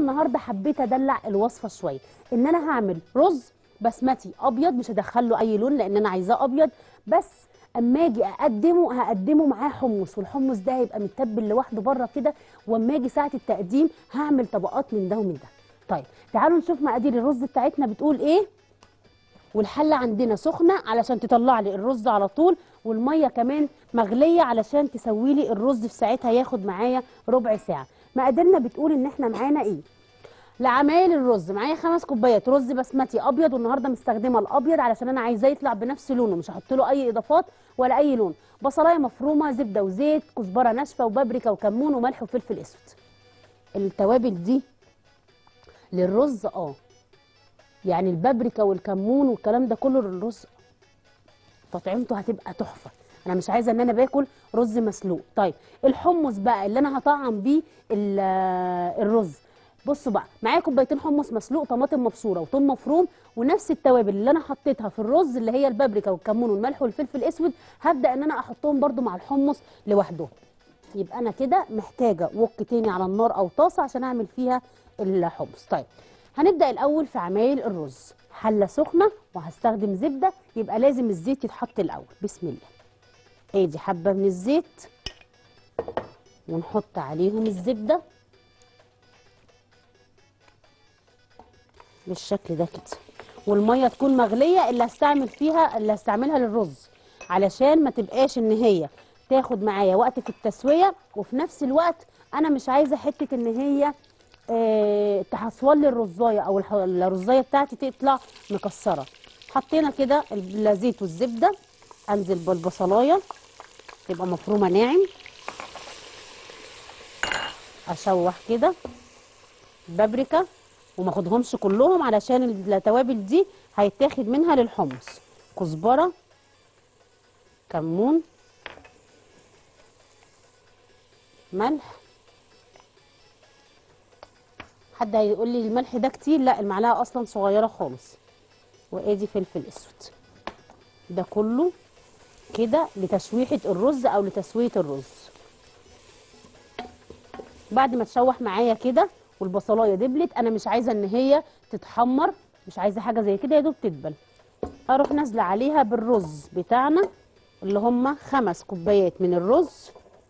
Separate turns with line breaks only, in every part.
النهارده حبيت ادلع الوصفه شويه ان انا هعمل رز بسمتي ابيض مش هدخله اي لون لان انا عايزاه ابيض بس اما اجي اقدمه هقدمه معاه حمص والحمص ده هيبقى متبل لوحده بره كده واما اجي ساعه التقديم هعمل طبقات من ده ومن ده طيب تعالوا نشوف مقادير الرز بتاعتنا بتقول ايه والحله عندنا سخنه علشان تطلع لي الرز على طول والميه كمان مغليه علشان تسوي لي الرز في ساعتها ياخد معايا ربع ساعه مقاديرنا بتقول ان احنا معانا ايه لعمايل الرز معايا خمس كوبايات رز بسمتي ابيض والنهارده مستخدمه الابيض علشان انا عايزاه يطلع بنفس لونه مش هحط له اي اضافات ولا اي لون بصلايه مفرومه زبده وزيت كزبره ناشفه وبابريكا وكمون وملح وفلفل اسود التوابل دي للرز اه يعني البابريكا والكمون والكلام ده كله للرز تطعيمته هتبقى تحفه انا مش عايزه ان انا باكل رز مسلوق طيب الحمص بقى اللي انا هطعم بيه ال- الرز بصوا بقى معايا كوبايتين حمص مسلوق طماطم مبشوره وثوم مفروم ونفس التوابل اللي انا حطيتها في الرز اللي هي البابريكا والكمون والملح والفلفل الاسود هبدا ان انا احطهم برده مع الحمص لوحدهم يبقى انا كده محتاجه وك تاني على النار او طاسه عشان اعمل فيها الحمص طيب هنبدا الاول في عمايل الرز حله سخنه وهستخدم زبده يبقى لازم الزيت يتحط الاول بسم الله ادي حبه من الزيت ونحط عليهم الزبده بالشكل ده كده والميه تكون مغليه اللي هستعمل فيها اللي هستعملها للرز علشان ما تبقاش ان هي تاخد معايا وقت في التسويه وفي نفس الوقت انا مش عايزه حته ان هي آه تحصول لي الرزايه او الح- الرزايه بتاعتي تطلع مكسره حطينا كده الزيت والزبده انزل بالبصلايه تبقى مفرومه ناعم اشوح كده بابريكا وما اخدهمش كلهم علشان التوابل دي هيتاخد منها للحمص كزبره كمون ملح حد هيقول لي الملح ده كتير لا المعلقه اصلا صغيره خالص وادي فلفل اسود ده كله كده لتشويحه الرز او لتسويه الرز بعد ما تشوح معايا كده والبصلايه دبلت انا مش عايزه ان هي تتحمر مش عايزه حاجه زي كده يا دوب تدبل اروح نازله عليها بالرز بتاعنا اللي هم خمس كوبايات من الرز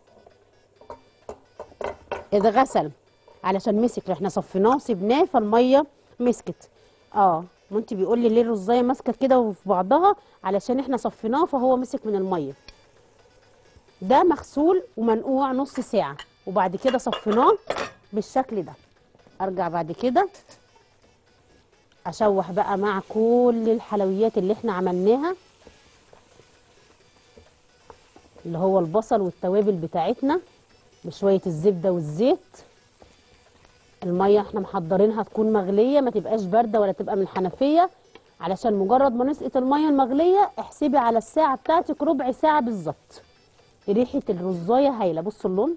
اتغسل علشان مسك احنا صفيناه وسبناه فالميه مسكت اه مامتي بيقول لي ليه الرزايه ماسكه كده وفي بعضها علشان احنا صفيناه فهو مسك من الميه ده مغسول ومنقوع نص ساعه وبعد كده صفيناه بالشكل ده ارجع بعد كده اشوح بقى مع كل الحلويات اللي احنا عملناها اللي هو البصل والتوابل بتاعتنا بشويه الزبده والزيت الميه احنا محضرينها تكون مغليه ما تبقاش بارده ولا تبقى من الحنفيه علشان مجرد ما نسقط الميه المغليه احسبي على الساعه بتاعتك ربع ساعه بالظبط ريحه الرزايه هايله بصوا اللون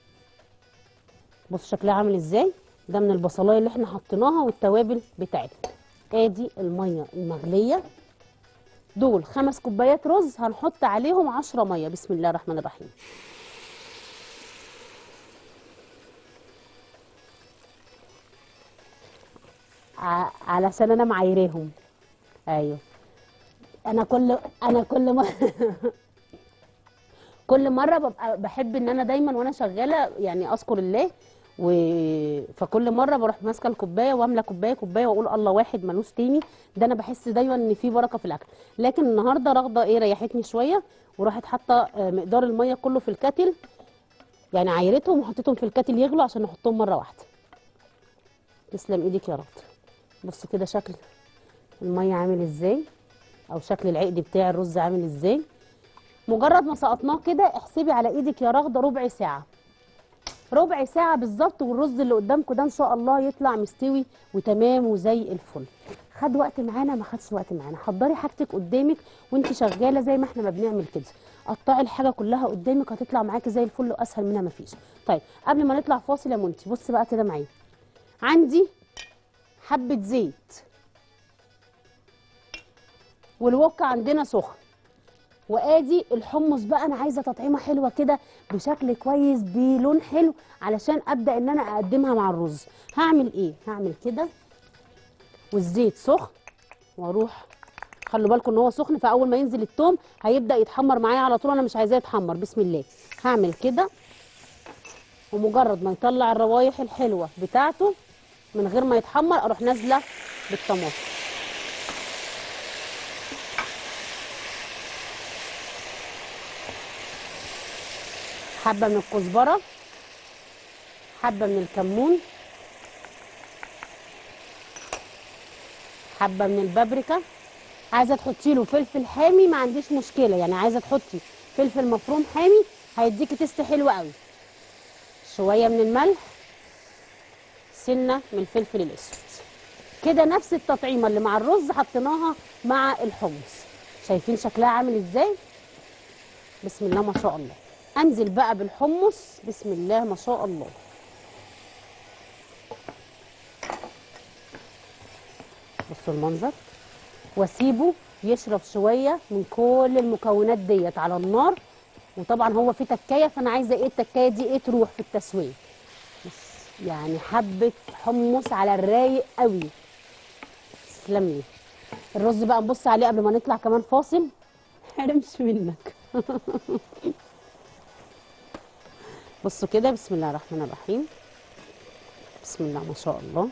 بصوا شكلها عامل ازاي ده من البصلايه اللي احنا حطيناها والتوابل بتاعتنا ادي الميه المغليه دول خمس كوبايات رز هنحط عليهم عشرة ميه بسم الله الرحمن الرحيم ع- علشان انا معايراهم ايوه انا كل انا كل مره كل مره ببقى بحب ان انا دايما وانا شغاله يعني اذكر الله و... فكل مره بروح ماسكه الكوبايه واملى كوبايه كوبايه واقول الله واحد ملوش تاني ده انا بحس دايما ان في بركه في الاكل لكن النهارده رغده ايه ريحتني شويه وراحت حاطه آه، مقدار الميه كله في الكاتل يعني عايرتهم وحطيتهم في الكاتل يغلوا عشان نحطهم مره واحده تسلم ايدك يا رغده بصوا كده شكل الميه عامل ازاي او شكل العقد بتاع الرز عامل ازاي مجرد ما سقطناه كده احسبي على ايدك يا رغده ربع ساعه ربع ساعه بالظبط والرز اللي قدامكم ده ان شاء الله يطلع مستوي وتمام وزي الفل خد وقت معانا ما خدش وقت معانا حضري حاجتك قدامك وانت شغاله زي ما احنا ما بنعمل كده قطعي الحاجه كلها قدامك هتطلع معاكي زي الفل واسهل منها ما فيش طيب قبل ما نطلع فاصل يا منتي بصي بقى كده معايا عندي حبه زيت والوك عندنا سخن وادي الحمص بقى انا عايزه تطعيمه حلوه كده بشكل كويس بلون حلو علشان ابدا ان انا اقدمها مع الرز هعمل ايه هعمل كده والزيت سخن واروح خلوا بالكم ان هو سخن فاول ما ينزل التوم هيبدا يتحمر معايا على طول انا مش عايزاه يتحمر بسم الله هعمل كده ومجرد ما يطلع الروايح الحلوه بتاعته من غير ما يتحمر اروح نازله بالطماطم حبه من الكزبره حبه من الكمون حبه من البابريكا عايزه تحطي له فلفل حامي ما عنديش مشكله يعني عايزه تحطي فلفل مفروم حامي هيديكي تيست حلو قوي شويه من الملح سنه من الفلفل الاسود كده نفس التطعيمه اللي مع الرز حطيناها مع الحمص شايفين شكلها عامل ازاي بسم الله ما شاء الله انزل بقى بالحمص بسم الله ما شاء الله بصوا المنظر واسيبه يشرب شويه من كل المكونات ديت على النار وطبعا هو في تكايه فانا عايزه ايه التكايه دي ايه تروح في التسويه بس يعني حبه حمص على الرايق قوي تسلم لي الرز بقى نبص عليه قبل ما نطلع كمان فاصل حرمش منك بصوا كده بسم الله الرحمن الرحيم بسم الله ما شاء الله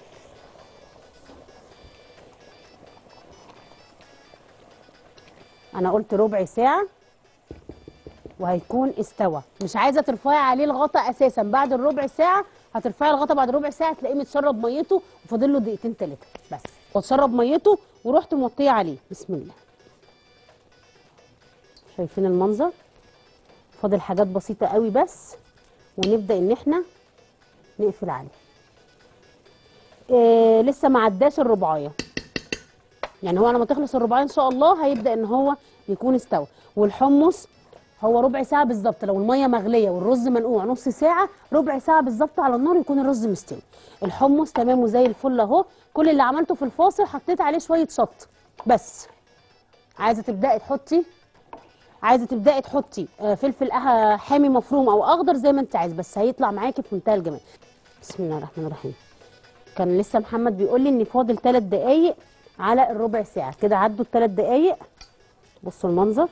انا قلت ربع ساعه وهيكون استوى مش عايزه ترفعي عليه الغطا اساسا بعد الربع ساعه هترفعي الغطا بعد ربع ساعه تلاقيه متشرب ميته وفاضل له دقيقتين ثلاثه بس وتشرب ميته ورحت موطيه عليه بسم الله شايفين المنظر فاضل حاجات بسيطه قوي بس ونبدا ان احنا نقفل عليه إيه لسه ما عداش الربعايه يعني هو لما تخلص الرباعيه ان شاء الله هيبدا ان هو يكون استوى والحمص هو ربع ساعه بالظبط لو الميه مغليه والرز منقوع نص ساعه ربع ساعه بالظبط على النار يكون الرز مستوي الحمص تمام وزي الفل اهو كل اللي عملته في الفاصل حطيت عليه شويه شط بس عايزه تبداي تحطي عايزه تبداي تحطي آه، فلفل أه- حامي مفروم او اخضر زي ما انت عايز بس هيطلع معاكي في منتهى الجمال بسم الله الرحمن الرحيم كان لسه محمد بيقول لي ان فاضل 3 دقايق على الربع ساعه كده عدوا الثلاث دقايق بصوا المنظر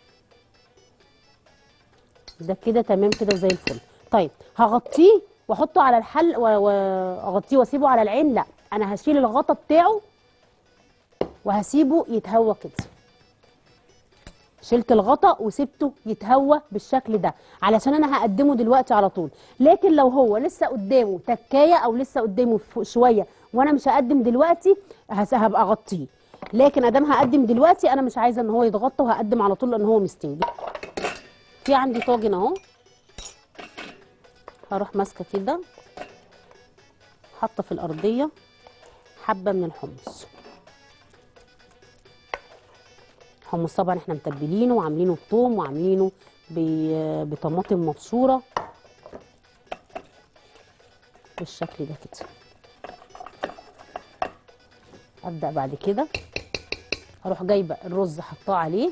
ده كده تمام كده وزي الفل طيب هغطيه واحطه على الحل و- واغطيه واسيبه على العين لا انا هشيل الغطا بتاعه وهسيبه يتهوى كده شلت الغطا وسبته يتهوى بالشكل ده علشان انا هقدمه دلوقتي على طول لكن لو هو لسه قدامه تكايه او لسه قدامه فوق شويه وانا مش هقدم دلوقتي هس- هبقى اغطيه لكن ادام هقدم دلوقتي انا مش عايزه ان هو يتغطى وهقدم على طول لان هو مستوي في عندي طاجن اهو هروح ماسكه كده حاطه في الارضيه حبه من الحمص حمص طبعا احنا متبلينه وعاملينه بثوم وعاملينه ب- بطماطم مبشوره بالشكل ده كده ابدا بعد كده اروح جايبه الرز حطاه عليه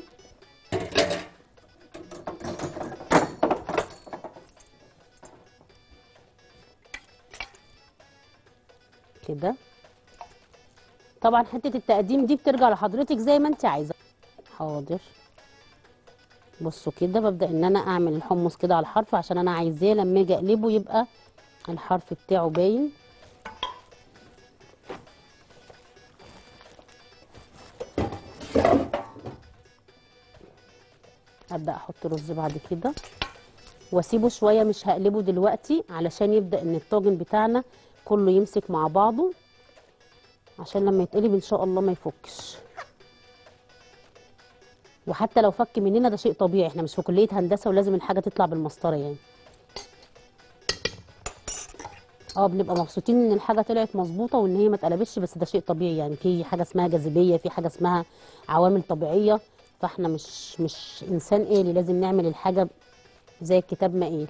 كده طبعا حته التقديم دي بترجع لحضرتك زي ما انت عايزه حاضر بصوا كده ببدا ان انا اعمل الحمص كده على الحرف عشان انا عايزاه لما اجي اقلبه يبقى الحرف بتاعه باين ابدا احط رز بعد كده واسيبه شويه مش هقلبه دلوقتي علشان يبدا ان الطاجن بتاعنا كله يمسك مع بعضه عشان لما يتقلب ان شاء الله ما يفكش وحتى لو فك مننا ده شيء طبيعي احنا مش في كليه هندسه ولازم الحاجه تطلع بالمسطره يعني اه بنبقى مبسوطين ان الحاجه طلعت مظبوطه وان هي ما اتقلبتش بس ده شيء طبيعي يعني في حاجه اسمها جاذبيه في حاجه اسمها عوامل طبيعيه فاحنا مش مش انسان آلي لازم نعمل الحاجه زي الكتاب ما قال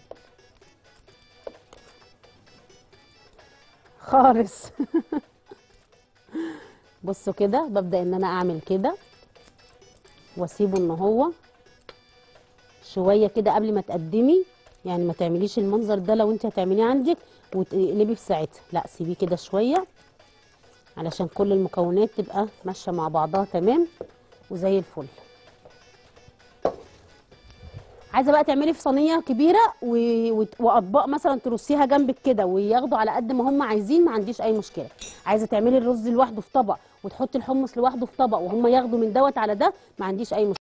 خالص بصوا كده ببدا ان انا اعمل كده واسيبه ان هو شويه كده قبل ما تقدمي يعني ما تعمليش المنظر ده لو انت هتعمليه عندك وتقلبي في ساعتها لا سيبيه كده شويه علشان كل المكونات تبقى ماشيه مع بعضها تمام وزي الفل عايزه بقى تعملي في صينيه كبيره و... وت- واطباق مثلا ترصيها جنبك كده وياخدوا على قد ما هم عايزين ما عنديش اي مشكله عايزه تعملي الرز لوحده في طبق وتحطي الحمص لوحده في طبق وهم ياخدوا من دوت على ده ما عنديش اي مشكله